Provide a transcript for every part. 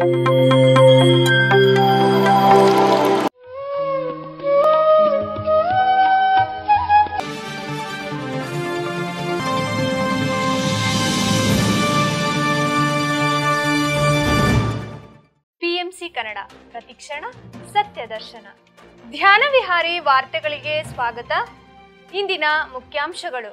PMC Kannada ಪ್ರತಿಕ್ಷಣ ಸತ್ಯ ದರ್ಶನ ಧ್ಯಾನ ವಿಹಾರಿ ವಾರ್ತೆಗಳಿಗೆ ಸ್ವಾಗತ ಇಂದಿನ ಮುಖ್ಯಾಂಶಗಳು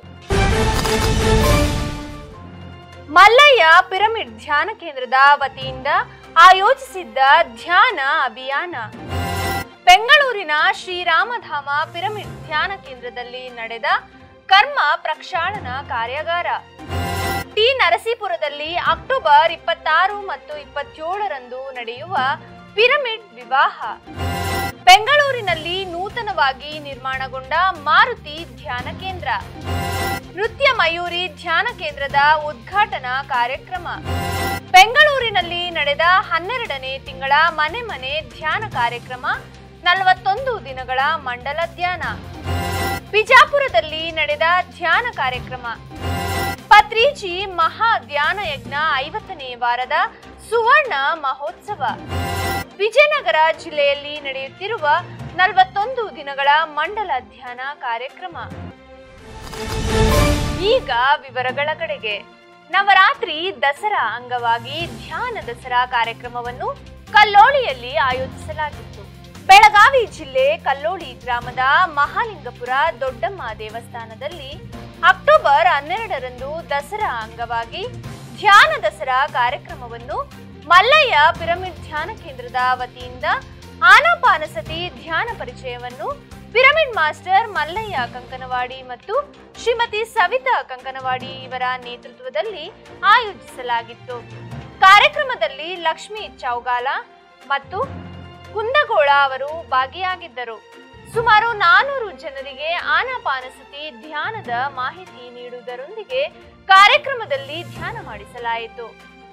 ಮಲ್ಲಯ್ಯ ಪಿರಮಿಡ್ ಧ್ಯಾನ ಕೇಂದ್ರದ ವತಿಯಿಂದ ಆಯೋಜಿಸಿದ್ದ ಧ್ಯಾನ ಅಭಿಯಾನ ಬೆಂಗಳೂರಿನ ಶ್ರೀರಾಮಧಾಮ ಪಿರಮಿಡ್ ಧ್ಯಾನ ಕೇಂದ್ರದಲ್ಲಿ ನಡೆದ ಕರ್ಮ ಪ್ರಕ್ಷಾಳನ ಕಾರ್ಯಾಗಾರ ಟಿ ನರಸೀಪುರದಲ್ಲಿ ಅಕ್ಟೋಬರ್ ಇಪ್ಪತ್ತಾರು ಮತ್ತು ಇಪ್ಪತ್ತೇಳರಂದು ನಡೆಯುವ ಪಿರಮಿಡ್ ವಿವಾಹ ಬೆಂಗಳೂರಿನಲ್ಲಿ ನೂತನವಾಗಿ ನಿರ್ಮಾಣಗೊಂಡ ಮಾರುತಿ ಧ್ಯಾನ ಕೇಂದ್ರ ನೃತ್ಯ ಮಯೂರಿ ಧ್ಯಾನ ಕೇಂದ್ರದ ಉದ್ಘಾಟನಾ ಕಾರ್ಯಕ್ರಮ ಬೆಂಗಳೂರಿನಲ್ಲಿ ನಡೆದ ಹನ್ನೆರಡನೇ ತಿಂಗಳ ಮನೆ ಮನೆ ಧ್ಯಾನ ಕಾರ್ಯಕ್ರಮ ನಲವತ್ತೊಂದು ದಿನಗಳ ಮಂಡಲ ಧ್ಯಾನ ಬಿಜಾಪುರದಲ್ಲಿ ನಡೆದ ಧ್ಯಾನ ಕಾರ್ಯಕ್ರಮ ಪತ್ರಿಜಿ ಮಹಾ ಧ್ಯಾನ ಯಜ್ಞ ಐವತ್ತನೇ ವಾರದ ಸುವರ್ಣ ಮಹೋತ್ಸವ ವಿಜಯನಗರ ಜಿಲ್ಲೆಯಲ್ಲಿ ನಡೆಯುತ್ತಿರುವ ನಲವತ್ತೊಂದು ದಿನಗಳ ಮಂಡಲ ಧ್ಯಾನ ಕಾರ್ಯಕ್ರಮ ಈಗ ವಿವರಗಳ ಕಡೆಗೆ ನವರಾತ್ರಿ ದಸರಾ ಅಂಗವಾಗಿ ಧ್ಯಾನ ದಸರಾ ಕಾರ್ಯಕ್ರಮವನ್ನು ಕಲ್ಲೋಳಿಯಲ್ಲಿ ಆಯೋಜಿಸಲಾಗಿತ್ತು ಬೆಳಗಾವಿ ಜಿಲ್ಲೆ ಕಲ್ಲೋಳಿ ಗ್ರಾಮದ ಮಹಾಲಿಂಗಪುರ ದೊಡ್ಡಮ್ಮ ದೇವಸ್ಥಾನದಲ್ಲಿ ಅಕ್ಟೋಬರ್ ಹನ್ನೆರಡರಂದು ದಸರಾ ಅಂಗವಾಗಿ ಧ್ಯಾನ ದಸರಾ ಕಾರ್ಯಕ್ರಮವನ್ನು ಮಲ್ಲಯ್ಯ ಪಿರಮಿಡ್ ಧ್ಯಾನ ಕೇಂದ್ರದ ವತಿಯಿಂದ ಆನಾಪಾನಸತಿ ಧ್ಯಾನ ಪರಿಚಯವನ್ನು ಪಿರಮಿಡ್ ಮಾಸ್ಟರ್ ಮಲ್ಲಯ್ಯ ಕಂಕನವಾಡಿ ಮತ್ತು ಶ್ರೀಮತಿ ಸವಿತಾ ಕಂಕನವಾಡಿ ಇವರ ನೇತೃತ್ವದಲ್ಲಿ ಆಯೋಜಿಸಲಾಗಿತ್ತು ಕಾರ್ಯಕ್ರಮದಲ್ಲಿ ಲಕ್ಷ್ಮೀ ಚೌಗಾಲ ಮತ್ತು ಕುಂದಗೋಳ ಅವರು ಭಾಗಿಯಾಗಿದ್ದರು ಸುಮಾರು ನಾನೂರು ಜನರಿಗೆ ಆನಾಪಾನಸತಿ ಧ್ಯಾನದ ಮಾಹಿತಿ ನೀಡುವುದರೊಂದಿಗೆ ಕಾರ್ಯಕ್ರಮದಲ್ಲಿ ಧ್ಯಾನ ಮಾಡಿಸಲಾಯಿತು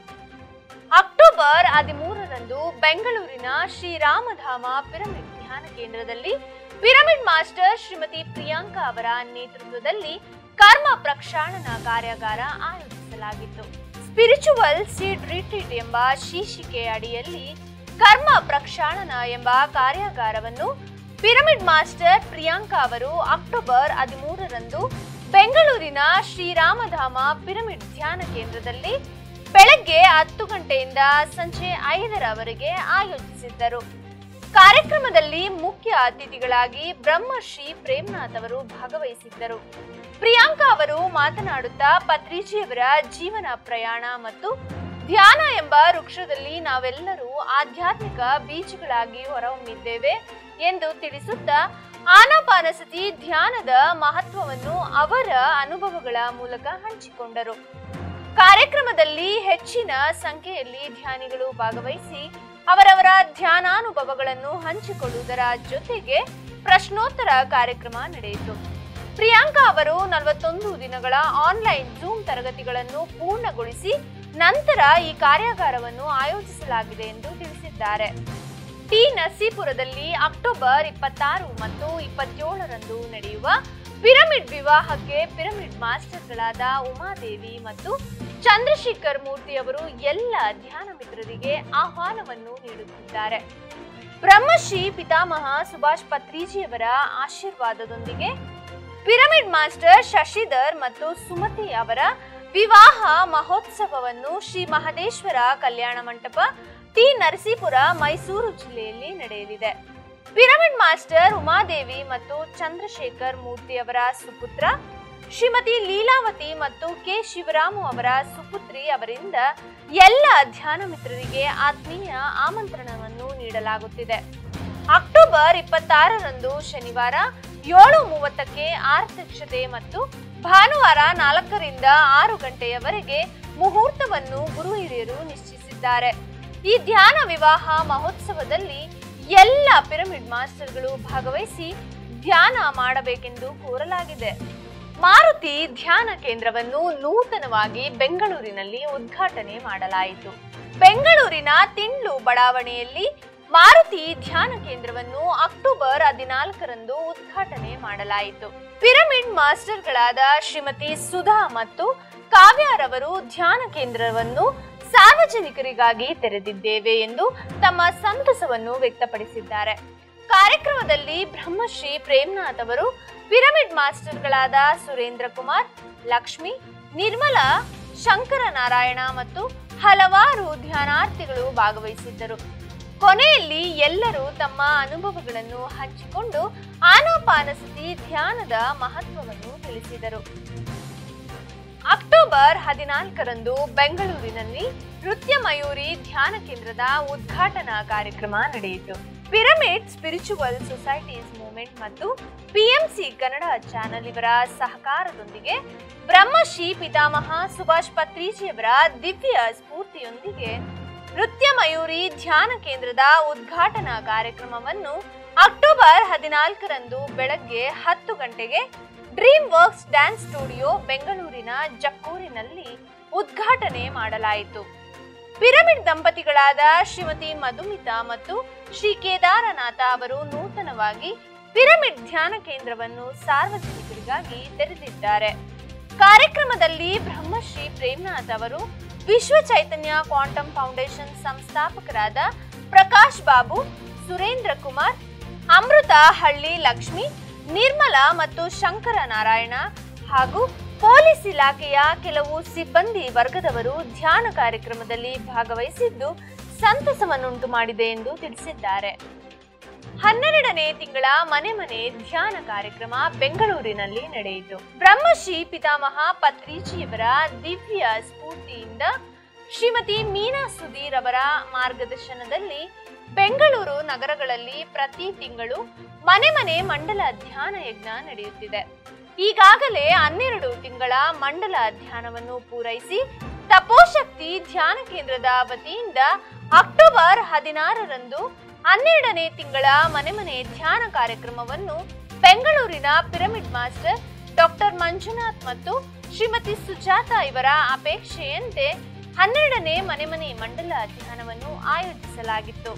ಅಕ್ಟೋಬರ್ ಹದಿಮೂರರಂದು ಬೆಂಗಳೂರಿನ ಶ್ರೀರಾಮಧಾಮ ಪಿರಮಿಡ್ ಧ್ಯಾನ ಕೇಂದ್ರದಲ್ಲಿ ಪಿರಮಿಡ್ ಮಾಸ್ಟರ್ ಶ್ರೀಮತಿ ಪ್ರಿಯಾಂಕಾ ಅವರ ನೇತೃತ್ವದಲ್ಲಿ ಕರ್ಮ ಪ್ರಕ್ಷಾಳನ ಕಾರ್ಯಾಗಾರ ಆಯೋಜಿಸಲಾಗಿತ್ತು ಸ್ಪಿರಿಚುವಲ್ ಸೀಡ್ ರಿಟ್ರೀಟ್ ಎಂಬ ಶೀರ್ಷಿಕೆ ಅಡಿಯಲ್ಲಿ ಕರ್ಮ ಪ್ರಕ್ಷಾಳನ ಎಂಬ ಕಾರ್ಯಾಗಾರವನ್ನು ಪಿರಮಿಡ್ ಮಾಸ್ಟರ್ ಪ್ರಿಯಾಂಕಾ ಅವರು ಅಕ್ಟೋಬರ್ ಹದಿಮೂರರಂದು ಬೆಂಗಳೂರಿನ ಶ್ರೀರಾಮಧಾಮ ಪಿರಮಿಡ್ ಧ್ಯಾನ ಕೇಂದ್ರದಲ್ಲಿ ಬೆಳಗ್ಗೆ ಹತ್ತು ಗಂಟೆಯಿಂದ ಸಂಜೆ ಐದರವರೆಗೆ ಆಯೋಜಿಸಿದ್ದರು ಕಾರ್ಯಕ್ರಮದಲ್ಲಿ ಮುಖ್ಯ ಅತಿಥಿಗಳಾಗಿ ಬ್ರಹ್ಮಶ್ರೀ ಪ್ರೇಮ್ನಾಥ್ ಅವರು ಭಾಗವಹಿಸಿದ್ದರು ಪ್ರಿಯಾಂಕಾ ಅವರು ಮಾತನಾಡುತ್ತಾ ಪತ್ರಿಜಿಯವರ ಜೀವನ ಪ್ರಯಾಣ ಮತ್ತು ಧ್ಯಾನ ಎಂಬ ವೃಕ್ಷದಲ್ಲಿ ನಾವೆಲ್ಲರೂ ಆಧ್ಯಾತ್ಮಿಕ ಬೀಜಗಳಾಗಿ ಹೊರಹೊಮ್ಮಿದ್ದೇವೆ ಎಂದು ತಿಳಿಸುತ್ತಾ ಆನಾಪಾನಸತಿ ಧ್ಯಾನದ ಮಹತ್ವವನ್ನು ಅವರ ಅನುಭವಗಳ ಮೂಲಕ ಹಂಚಿಕೊಂಡರು ಕಾರ್ಯಕ್ರಮದಲ್ಲಿ ಹೆಚ್ಚಿನ ಸಂಖ್ಯೆಯಲ್ಲಿ ಧ್ಯಾನಿಗಳು ಭಾಗವಹಿಸಿ ಅವರವರ ಧ್ಯಾನಾನುಭವಗಳನ್ನು ಹಂಚಿಕೊಳ್ಳುವುದರ ಜೊತೆಗೆ ಪ್ರಶ್ನೋತ್ತರ ಕಾರ್ಯಕ್ರಮ ನಡೆಯಿತು ಪ್ರಿಯಾಂಕಾ ಅವರು ನಲವತ್ತೊಂದು ದಿನಗಳ ಆನ್ಲೈನ್ ಜೂಮ್ ತರಗತಿಗಳನ್ನು ಪೂರ್ಣಗೊಳಿಸಿ ನಂತರ ಈ ಕಾರ್ಯಾಗಾರವನ್ನು ಆಯೋಜಿಸಲಾಗಿದೆ ಎಂದು ತಿಳಿಸಿದ್ದಾರೆ ಟಿ ನರಸೀಪುರದಲ್ಲಿ ಅಕ್ಟೋಬರ್ ಇಪ್ಪತ್ತಾರು ಮತ್ತು ಇಪ್ಪತ್ತೇಳರಂದು ನಡೆಯುವ ಪಿರಮಿಡ್ ವಿವಾಹಕ್ಕೆ ಪಿರಮಿಡ್ ಮಾಸ್ಟರ್ಗಳಾದ ಉಮಾದೇವಿ ಮತ್ತು ಚಂದ್ರಶೇಖರ್ ಮೂರ್ತಿ ಅವರು ಎಲ್ಲ ಧ್ಯಾನ ಮಿತ್ರರಿಗೆ ಆಹ್ವಾನವನ್ನು ನೀಡುತ್ತಿದ್ದಾರೆ ಬ್ರಹ್ಮಶ್ರೀ ಪಿತಾಮಹ ಸುಭಾಷ್ ಪತ್ರಿಜಿಯವರ ಆಶೀರ್ವಾದದೊಂದಿಗೆ ಪಿರಮಿಡ್ ಮಾಸ್ಟರ್ ಶಶಿಧರ್ ಮತ್ತು ಸುಮತಿ ಅವರ ವಿವಾಹ ಮಹೋತ್ಸವವನ್ನು ಶ್ರೀ ಮಹದೇಶ್ವರ ಕಲ್ಯಾಣ ಮಂಟಪ ಟಿ ನರಸೀಪುರ ಮೈಸೂರು ಜಿಲ್ಲೆಯಲ್ಲಿ ನಡೆಯಲಿದೆ ಪಿರಮಿಡ್ ಮಾಸ್ಟರ್ ಉಮಾದೇವಿ ಮತ್ತು ಚಂದ್ರಶೇಖರ್ ಮೂರ್ತಿ ಅವರ ಸುಪುತ್ರ ಶ್ರೀಮತಿ ಲೀಲಾವತಿ ಮತ್ತು ಕೆ ಶಿವರಾಮು ಅವರ ಸುಪುತ್ರಿ ಅವರಿಂದ ಎಲ್ಲ ಧ್ಯಾನ ಮಿತ್ರರಿಗೆ ಆತ್ಮೀಯ ಆಮಂತ್ರಣವನ್ನು ನೀಡಲಾಗುತ್ತಿದೆ ಅಕ್ಟೋಬರ್ ಇಪ್ಪತ್ತಾರರಂದು ಶನಿವಾರ ಏಳು ಮೂವತ್ತಕ್ಕೆ ಆರ್ಥಕ್ಷತೆ ಮತ್ತು ಭಾನುವಾರ ನಾಲ್ಕರಿಂದ ಆರು ಗಂಟೆಯವರೆಗೆ ಮುಹೂರ್ತವನ್ನು ಗುರು ಹಿರಿಯರು ನಿಶ್ಚಯಿಸಿದ್ದಾರೆ ಈ ಧ್ಯಾನ ವಿವಾಹ ಮಹೋತ್ಸವದಲ್ಲಿ ಎಲ್ಲ ಪಿರಮಿಡ್ ಮಾಸ್ಟರ್ಗಳು ಭಾಗವಹಿಸಿ ಧ್ಯಾನ ಮಾಡಬೇಕೆಂದು ಕೋರಲಾಗಿದೆ ಮಾರುತಿ ಧ್ಯಾನ ಕೇಂದ್ರವನ್ನು ನೂತನವಾಗಿ ಬೆಂಗಳೂರಿನಲ್ಲಿ ಉದ್ಘಾಟನೆ ಮಾಡಲಾಯಿತು ಬೆಂಗಳೂರಿನ ತಿಂಡ್ಲು ಬಡಾವಣೆಯಲ್ಲಿ ಮಾರುತಿ ಧ್ಯಾನ ಕೇಂದ್ರವನ್ನು ಅಕ್ಟೋಬರ್ ಹದಿನಾಲ್ಕರಂದು ಉದ್ಘಾಟನೆ ಮಾಡಲಾಯಿತು ಪಿರಮಿಡ್ ಮಾಸ್ಟರ್ಗಳಾದ ಶ್ರೀಮತಿ ಸುಧಾ ಮತ್ತು ಕಾವ್ಯರವರು ಧ್ಯಾನ ಕೇಂದ್ರವನ್ನು ಸಾರ್ವಜನಿಕರಿಗಾಗಿ ತೆರೆದಿದ್ದೇವೆ ಎಂದು ತಮ್ಮ ಸಂತಸವನ್ನು ವ್ಯಕ್ತಪಡಿಸಿದ್ದಾರೆ ಕಾರ್ಯಕ್ರಮದಲ್ಲಿ ಬ್ರಹ್ಮಶ್ರೀ ಪ್ರೇಮ್ನಾಥ್ ಅವರು ಪಿರಮಿಡ್ ಮಾಸ್ಟರ್ಗಳಾದ ಸುರೇಂದ್ರ ಕುಮಾರ್ ಲಕ್ಷ್ಮಿ ನಿರ್ಮಲಾ ಶಂಕರ ನಾರಾಯಣ ಮತ್ತು ಹಲವಾರು ಧ್ಯಾನಾರ್ಥಿಗಳು ಭಾಗವಹಿಸಿದ್ದರು ಕೊನೆಯಲ್ಲಿ ಎಲ್ಲರೂ ತಮ್ಮ ಅನುಭವಗಳನ್ನು ಹಂಚಿಕೊಂಡು ಆನಾಪಾನಸತಿ ಧ್ಯಾನದ ಮಹತ್ವವನ್ನು ತಿಳಿಸಿದರು ಅಕ್ಟೋಬರ್ ಹದಿನಾಲ್ಕರಂದು ಬೆಂಗಳೂರಿನಲ್ಲಿ ನೃತ್ಯ ಮಯೂರಿ ಧ್ಯಾನ ಕೇಂದ್ರದ ಉದ್ಘಾಟನಾ ಕಾರ್ಯಕ್ರಮ ನಡೆಯಿತು ಪಿರಮಿಡ್ ಸ್ಪಿರಿಚುವಲ್ ಸೊಸೈಟೀಸ್ ಮೂವ್ಮೆಂಟ್ ಮತ್ತು ಪಿಎಂಸಿ ಕನ್ನಡ ಚಾನೆಲ್ ಇವರ ಸಹಕಾರದೊಂದಿಗೆ ಬ್ರಹ್ಮಶ್ರೀ ಪಿತಾಮಹ ಸುಭಾಷ್ ಪತ್ರಿಜಿಯವರ ದಿವ್ಯ ಸ್ಫೂರ್ತಿಯೊಂದಿಗೆ ನೃತ್ಯ ಮಯೂರಿ ಧ್ಯಾನ ಕೇಂದ್ರದ ಉದ್ಘಾಟನಾ ಕಾರ್ಯಕ್ರಮವನ್ನು ಅಕ್ಟೋಬರ್ ಹದಿನಾಲ್ಕರಂದು ಬೆಳಗ್ಗೆ ಹತ್ತು ಗಂಟೆಗೆ ಡ್ರೀಮ್ ವರ್ಕ್ಸ್ ಡ್ಯಾನ್ಸ್ ಸ್ಟುಡಿಯೋ ಬೆಂಗಳೂರಿನ ಜಕ್ಕೂರಿನಲ್ಲಿ ಉದ್ಘಾಟನೆ ಮಾಡಲಾಯಿತು ಪಿರಮಿಡ್ ದಂಪತಿಗಳಾದ ಶ್ರೀಮತಿ ಮಧುಮಿತಾ ಮತ್ತು ಶ್ರೀ ಕೇದಾರನಾಥ ಅವರು ನೂತನವಾಗಿ ಪಿರಮಿಡ್ ಧ್ಯಾನ ಕೇಂದ್ರವನ್ನು ಸಾರ್ವಜನಿಕರಿಗಾಗಿ ತೆರೆದಿದ್ದಾರೆ ಕಾರ್ಯಕ್ರಮದಲ್ಲಿ ಬ್ರಹ್ಮಶ್ರೀ ಪ್ರೇಮ್ನಾಥ್ ಅವರು ವಿಶ್ವ ಚೈತನ್ಯ ಕ್ವಾಂಟಮ್ ಫೌಂಡೇಶನ್ ಸಂಸ್ಥಾಪಕರಾದ ಪ್ರಕಾಶ್ ಬಾಬು ಸುರೇಂದ್ರ ಕುಮಾರ್ ಅಮೃತ ಹಳ್ಳಿ ಲಕ್ಷ್ಮಿ ನಿರ್ಮಲಾ ಮತ್ತು ಶಂಕರ ನಾರಾಯಣ ಹಾಗೂ ಪೊಲೀಸ್ ಇಲಾಖೆಯ ಕೆಲವು ಸಿಬ್ಬಂದಿ ವರ್ಗದವರು ಧ್ಯಾನ ಕಾರ್ಯಕ್ರಮದಲ್ಲಿ ಭಾಗವಹಿಸಿದ್ದು ಸಂತಸವನ್ನುಂಟು ಮಾಡಿದೆ ಎಂದು ತಿಳಿಸಿದ್ದಾರೆ ಹನ್ನೆರಡನೇ ತಿಂಗಳ ಮನೆ ಮನೆ ಧ್ಯಾನ ಕಾರ್ಯಕ್ರಮ ಬೆಂಗಳೂರಿನಲ್ಲಿ ನಡೆಯಿತು ಬ್ರಹ್ಮಶ್ರೀ ಪಿತಾಮಹ ಪತ್ರಿಜಿಯವರ ದಿವ್ಯ ಸ್ಫೂರ್ತಿಯಿಂದ ಶ್ರೀಮತಿ ಮೀನಾ ಸುಧೀರ್ ಅವರ ಮಾರ್ಗದರ್ಶನದಲ್ಲಿ ಬೆಂಗಳೂರು ನಗರಗಳಲ್ಲಿ ಪ್ರತಿ ತಿಂಗಳು ಮನೆ ಮನೆ ಮಂಡಲ ಧ್ಯಾನ ಯಜ್ಞ ನಡೆಯುತ್ತಿದೆ ಈಗಾಗಲೇ ಹನ್ನೆರಡು ತಿಂಗಳ ಮಂಡಲ ಧ್ಯಾನವನ್ನು ಪೂರೈಸಿ ತಪೋಶಕ್ತಿ ಧ್ಯಾನ ಕೇಂದ್ರದ ವತಿಯಿಂದ ಅಕ್ಟೋಬರ್ ಹದಿನಾರರಂದು ಹನ್ನೆರಡನೇ ತಿಂಗಳ ಮನೆ ಮನೆ ಧ್ಯಾನ ಕಾರ್ಯಕ್ರಮವನ್ನು ಬೆಂಗಳೂರಿನ ಪಿರಮಿಡ್ ಮಾಸ್ಟರ್ ಡಾಕ್ಟರ್ ಮಂಜುನಾಥ್ ಮತ್ತು ಶ್ರೀಮತಿ ಸುಜಾತ ಇವರ ಅಪೇಕ್ಷೆಯಂತೆ ಹನ್ನೆರಡನೇ ಮನೆ ಮನೆ ಮಂಡಲ ಧ್ಯಾನವನ್ನು ಆಯೋಜಿಸಲಾಗಿತ್ತು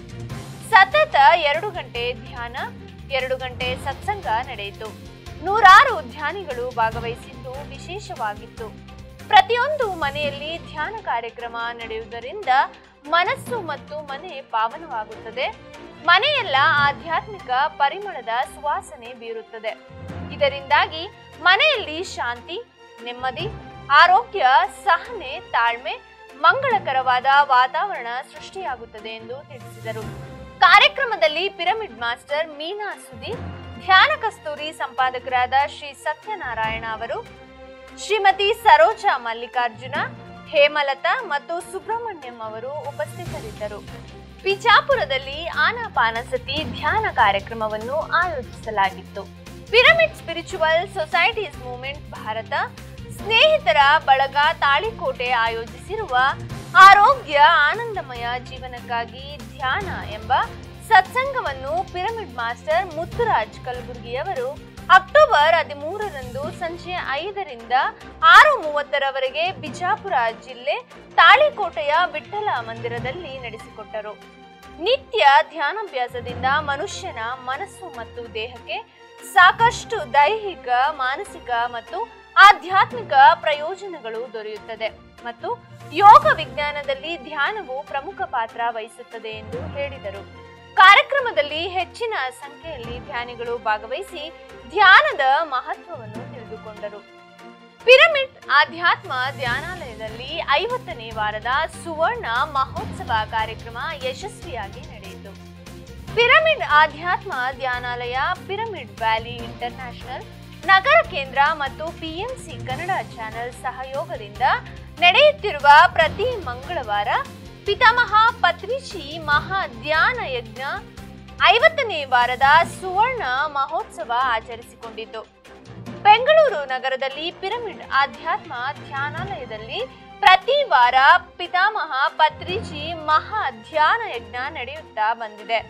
ಸತತ ಎರಡು ಗಂಟೆ ಧ್ಯಾನ ಎರಡು ಗಂಟೆ ಸತ್ಸಂಗ ನಡೆಯಿತು ನೂರಾರು ಧ್ಯಾನಿಗಳು ಭಾಗವಹಿಸಿದ್ದು ವಿಶೇಷವಾಗಿತ್ತು ಪ್ರತಿಯೊಂದು ಮನೆಯಲ್ಲಿ ಧ್ಯಾನ ಕಾರ್ಯಕ್ರಮ ನಡೆಯುವುದರಿಂದ ಮನಸ್ಸು ಮತ್ತು ಮನೆ ಪಾವನವಾಗುತ್ತದೆ ಮನೆಯೆಲ್ಲ ಆಧ್ಯಾತ್ಮಿಕ ಪರಿಮಳದ ಸುವಾಸನೆ ಬೀರುತ್ತದೆ ಇದರಿಂದಾಗಿ ಮನೆಯಲ್ಲಿ ಶಾಂತಿ ನೆಮ್ಮದಿ ಆರೋಗ್ಯ ಸಹನೆ ತಾಳ್ಮೆ ಮಂಗಳಕರವಾದ ವಾತಾವರಣ ಸೃಷ್ಟಿಯಾಗುತ್ತದೆ ಎಂದು ತಿಳಿಸಿದರು ಕಾರ್ಯಕ್ರಮದಲ್ಲಿ ಪಿರಮಿಡ್ ಮಾಸ್ಟರ್ ಮೀನಾ ಸುದೀರ್ ಧ್ಯಾನ ಕಸ್ತೂರಿ ಸಂಪಾದಕರಾದ ಶ್ರೀ ಸತ್ಯನಾರಾಯಣ ಅವರು ಶ್ರೀಮತಿ ಸರೋಜಾ ಮಲ್ಲಿಕಾರ್ಜುನ ಹೇಮಲತಾ ಮತ್ತು ಸುಬ್ರಹ್ಮಣ್ಯಂ ಅವರು ಉಪಸ್ಥಿತರಿದ್ದರು ಬಿಜಾಪುರದಲ್ಲಿ ಆನಾಪಾನಸತಿ ಧ್ಯಾನ ಕಾರ್ಯಕ್ರಮವನ್ನು ಆಯೋಜಿಸಲಾಗಿತ್ತು ಪಿರಮಿಡ್ ಸ್ಪಿರಿಚುವಲ್ ಸೊಸೈಟೀಸ್ ಮೂವ್ಮೆಂಟ್ ಭಾರತ ಸ್ನೇಹಿತರ ಬಳಗ ತಾಳಿಕೋಟೆ ಆಯೋಜಿಸಿರುವ ಆರೋಗ್ಯ ಆನಂದಮಯ ಜೀವನಕ್ಕಾಗಿ ಧ್ಯಾನ ಎಂಬ ಸತ್ಸಂಗವನ್ನು ಪಿರಮಿಡ್ ಮಾಸ್ಟರ್ ಮುತ್ತುರಾಜ್ ಕಲಬುರ್ಗಿಯವರು ಅಕ್ಟೋಬರ್ ಹದಿಮೂರರಂದು ಸಂಜೆ ಐದರಿಂದ ಆರು ಮೂವತ್ತರವರೆಗೆ ಬಿಜಾಪುರ ಜಿಲ್ಲೆ ತಾಳಿಕೋಟೆಯ ವಿಠ್ಠಲ ಮಂದಿರದಲ್ಲಿ ನಡೆಸಿಕೊಟ್ಟರು ನಿತ್ಯ ಧ್ಯಾನಾಭ್ಯಾಸದಿಂದ ಮನುಷ್ಯನ ಮನಸ್ಸು ಮತ್ತು ದೇಹಕ್ಕೆ ಸಾಕಷ್ಟು ದೈಹಿಕ ಮಾನಸಿಕ ಮತ್ತು ಆಧ್ಯಾತ್ಮಿಕ ಪ್ರಯೋಜನಗಳು ದೊರೆಯುತ್ತದೆ ಮತ್ತು ಯೋಗ ವಿಜ್ಞಾನದಲ್ಲಿ ಧ್ಯಾನವು ಪ್ರಮುಖ ಪಾತ್ರ ವಹಿಸುತ್ತದೆ ಎಂದು ಹೇಳಿದರು ಕಾರ್ಯಕ್ರಮದಲ್ಲಿ ಹೆಚ್ಚಿನ ಸಂಖ್ಯೆಯಲ್ಲಿ ಧ್ಯಾನಿಗಳು ಭಾಗವಹಿಸಿ ಧ್ಯಾನದ ಮಹತ್ವವನ್ನು ತಿಳಿದುಕೊಂಡರು ಪಿರಮಿಡ್ ಆಧ್ಯಾತ್ಮ ಧ್ಯಾನಾಲಯದಲ್ಲಿ ಐವತ್ತನೇ ವಾರದ ಸುವರ್ಣ ಮಹೋತ್ಸವ ಕಾರ್ಯಕ್ರಮ ಯಶಸ್ವಿಯಾಗಿ ನಡೆಯಿತು ಪಿರಮಿಡ್ ಆಧ್ಯಾತ್ಮ ಧ್ಯಾನಾಲಯ ಪಿರಮಿಡ್ ವ್ಯಾಲಿ ಇಂಟರ್ನ್ಯಾಷನಲ್ ನಗರ ಕೇಂದ್ರ ಮತ್ತು ಪಿಎಂಸಿ ಕನ್ನಡ ಚಾನೆಲ್ ಸಹಯೋಗದಿಂದ ನಡೆಯುತ್ತಿರುವ ಪ್ರತಿ ಮಂಗಳವಾರ ಪಿತಾಮಹ ಪತ್ರಿಜಿ ಮಹಾ ಧ್ಯಾನ ಯಜ್ಞ ಐವತ್ತನೇ ವಾರದ ಸುವರ್ಣ ಮಹೋತ್ಸವ ಆಚರಿಸಿಕೊಂಡಿತು ಬೆಂಗಳೂರು ನಗರದಲ್ಲಿ ಪಿರಮಿಡ್ ಆಧ್ಯಾತ್ಮ ಧ್ಯಾನಾಲಯದಲ್ಲಿ ಪ್ರತಿ ವಾರ ಪಿತಾಮಹ ಪತ್ರಿಜಿ ಮಹಾ ಧ್ಯಾನ ಯಜ್ಞ ನಡೆಯುತ್ತಾ ಬಂದಿದೆ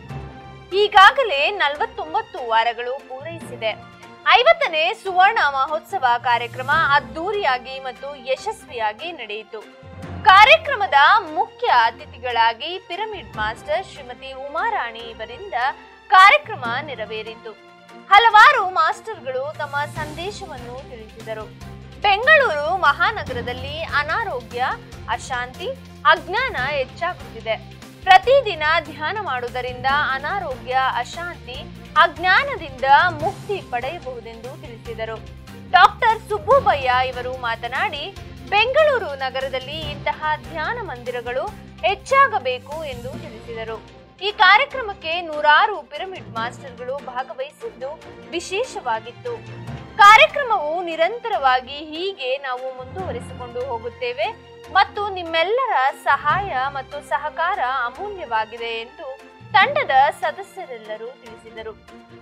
ಈಗಾಗಲೇ ನಲವತ್ತೊಂಬತ್ತು ವಾರಗಳು ಪೂರೈಸಿದೆ ಐವತ್ತನೇ ಸುವರ್ಣ ಮಹೋತ್ಸವ ಕಾರ್ಯಕ್ರಮ ಅದ್ದೂರಿಯಾಗಿ ಮತ್ತು ಯಶಸ್ವಿಯಾಗಿ ನಡೆಯಿತು ಕಾರ್ಯಕ್ರಮದ ಮುಖ್ಯ ಅತಿಥಿಗಳಾಗಿ ಪಿರಮಿಡ್ ಮಾಸ್ಟರ್ ಶ್ರೀಮತಿ ಉಮಾರಾಣಿ ಇವರಿಂದ ಕಾರ್ಯಕ್ರಮ ನೆರವೇರಿತು ಹಲವಾರು ಮಾಸ್ಟರ್ಗಳು ತಮ್ಮ ಸಂದೇಶವನ್ನು ತಿಳಿಸಿದರು ಬೆಂಗಳೂರು ಮಹಾನಗರದಲ್ಲಿ ಅನಾರೋಗ್ಯ ಅಶಾಂತಿ ಅಜ್ಞಾನ ಹೆಚ್ಚಾಗುತ್ತಿದೆ ಪ್ರತಿದಿನ ಧ್ಯಾನ ಮಾಡುವುದರಿಂದ ಅನಾರೋಗ್ಯ ಅಶಾಂತಿ ಅಜ್ಞಾನದಿಂದ ಮುಕ್ತಿ ಪಡೆಯಬಹುದೆಂದು ತಿಳಿಸಿದರು ಡಾಕ್ಟರ್ ಸುಬ್ಬುಬಯ್ಯ ಇವರು ಮಾತನಾಡಿ ಬೆಂಗಳೂರು ನಗರದಲ್ಲಿ ಇಂತಹ ಧ್ಯಾನ ಮಂದಿರಗಳು ಹೆಚ್ಚಾಗಬೇಕು ಎಂದು ತಿಳಿಸಿದರು ಈ ಕಾರ್ಯಕ್ರಮಕ್ಕೆ ನೂರಾರು ಪಿರಮಿಡ್ ಮಾಸ್ಟರ್ಗಳು ಭಾಗವಹಿಸಿದ್ದು ವಿಶೇಷವಾಗಿತ್ತು ಕಾರ್ಯಕ್ರಮವು ನಿರಂತರವಾಗಿ ಹೀಗೆ ನಾವು ಮುಂದುವರಿಸಿಕೊಂಡು ಹೋಗುತ್ತೇವೆ ಮತ್ತು ನಿಮ್ಮೆಲ್ಲರ ಸಹಾಯ ಮತ್ತು ಸಹಕಾರ ಅಮೂಲ್ಯವಾಗಿದೆ ಎಂದು ತಂಡದ ಸದಸ್ಯರೆಲ್ಲರೂ ತಿಳಿಸಿದರು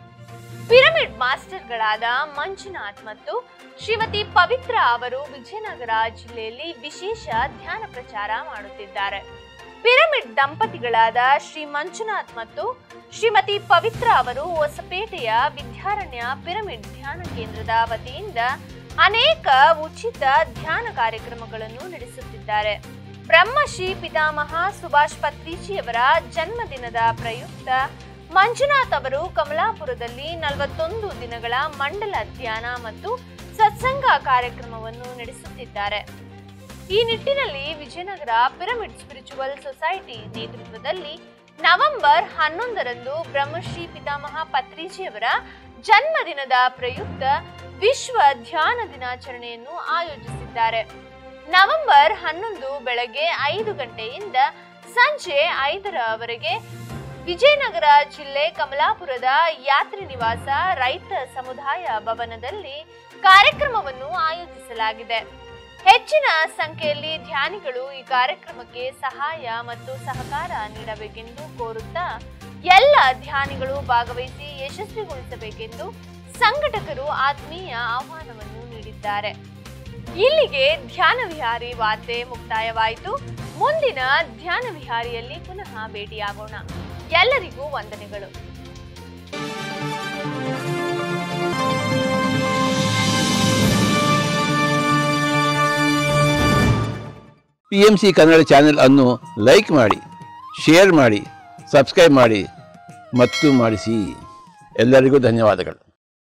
ಪಿರಮಿಡ್ ಮಾಸ್ಟರ್ಗಳಾದ ಮಂಜುನಾಥ್ ಮತ್ತು ಶ್ರೀಮತಿ ಪವಿತ್ರ ಅವರು ವಿಜಯನಗರ ಜಿಲ್ಲೆಯಲ್ಲಿ ವಿಶೇಷ ಧ್ಯಾನ ಪ್ರಚಾರ ಮಾಡುತ್ತಿದ್ದಾರೆ ಪಿರಮಿಡ್ ದಂಪತಿಗಳಾದ ಶ್ರೀ ಮಂಜುನಾಥ್ ಮತ್ತು ಶ್ರೀಮತಿ ಪವಿತ್ರ ಅವರು ಹೊಸಪೇಟೆಯ ವಿದ್ಯಾರಣ್ಯ ಪಿರಮಿಡ್ ಧ್ಯಾನ ಕೇಂದ್ರದ ವತಿಯಿಂದ ಅನೇಕ ಉಚಿತ ಧ್ಯಾನ ಕಾರ್ಯಕ್ರಮಗಳನ್ನು ನಡೆಸುತ್ತಿದ್ದಾರೆ ಬ್ರಹ್ಮಶ್ರೀ ಪಿತಾಮಹ ಸುಭಾಷ್ ಪತ್ರಿಜಿಯವರ ಜನ್ಮದಿನದ ಪ್ರಯುಕ್ತ ಮಂಜುನಾಥ್ ಅವರು ಕಮಲಾಪುರದಲ್ಲಿ ನಲವತ್ತೊಂದು ದಿನಗಳ ಮಂಡಲ ಧ್ಯಾನ ಮತ್ತು ಸತ್ಸಂಗ ಕಾರ್ಯಕ್ರಮವನ್ನು ನಡೆಸುತ್ತಿದ್ದಾರೆ ಈ ನಿಟ್ಟಿನಲ್ಲಿ ವಿಜಯನಗರ ಪಿರಮಿಡ್ ಸ್ಪಿರಿಚುವಲ್ ಸೊಸೈಟಿ ನೇತೃತ್ವದಲ್ಲಿ ನವೆಂಬರ್ ಹನ್ನೊಂದರಂದು ಬ್ರಹ್ಮಶ್ರೀ ಪಿತಾಮಹ ಪತ್ರಿಜಿಯವರ ಜನ್ಮದಿನದ ಪ್ರಯುಕ್ತ ವಿಶ್ವ ಧ್ಯಾನ ದಿನಾಚರಣೆಯನ್ನು ಆಯೋಜಿಸಿದ್ದಾರೆ ನವೆಂಬರ್ ಹನ್ನೊಂದು ಬೆಳಗ್ಗೆ ಐದು ಗಂಟೆಯಿಂದ ಸಂಜೆ ಐದರವರೆಗೆ ವಿಜಯನಗರ ಜಿಲ್ಲೆ ಕಮಲಾಪುರದ ಯಾತ್ರಿ ನಿವಾಸ ರೈತ ಸಮುದಾಯ ಭವನದಲ್ಲಿ ಕಾರ್ಯಕ್ರಮವನ್ನು ಆಯೋಜಿಸಲಾಗಿದೆ ಹೆಚ್ಚಿನ ಸಂಖ್ಯೆಯಲ್ಲಿ ಧ್ಯಾನಿಗಳು ಈ ಕಾರ್ಯಕ್ರಮಕ್ಕೆ ಸಹಾಯ ಮತ್ತು ಸಹಕಾರ ನೀಡಬೇಕೆಂದು ಕೋರುತ್ತಾ ಎಲ್ಲ ಧ್ಯಾನಿಗಳು ಭಾಗವಹಿಸಿ ಯಶಸ್ವಿಗೊಳಿಸಬೇಕೆಂದು ಸಂಘಟಕರು ಆತ್ಮೀಯ ಆಹ್ವಾನವನ್ನು ನೀಡಿದ್ದಾರೆ ಇಲ್ಲಿಗೆ ಧ್ಯಾನ ವಿಹಾರಿ ವಾರ್ತೆ ಮುಕ್ತಾಯವಾಯಿತು ಮುಂದಿನ ಧ್ಯಾನ ವಿಹಾರಿಯಲ್ಲಿ ಪುನಃ ಭೇಟಿಯಾಗೋಣ ಎಲ್ಲರಿಗೂ ವಂದನೆಗಳು P M C Kannada channel ಅನ್ನು ಲೈಕ್ ಮಾಡಿ ಶೇರ್ ಮಾಡಿ ಸಬ್ಸ್ಕ್ರೈಬ್ ಮಾಡಿ ಮತ್ತು ಮಾಡಿಸಿ ಎಲ್ಲರಿಗೂ ಧನ್ಯವಾದಗಳು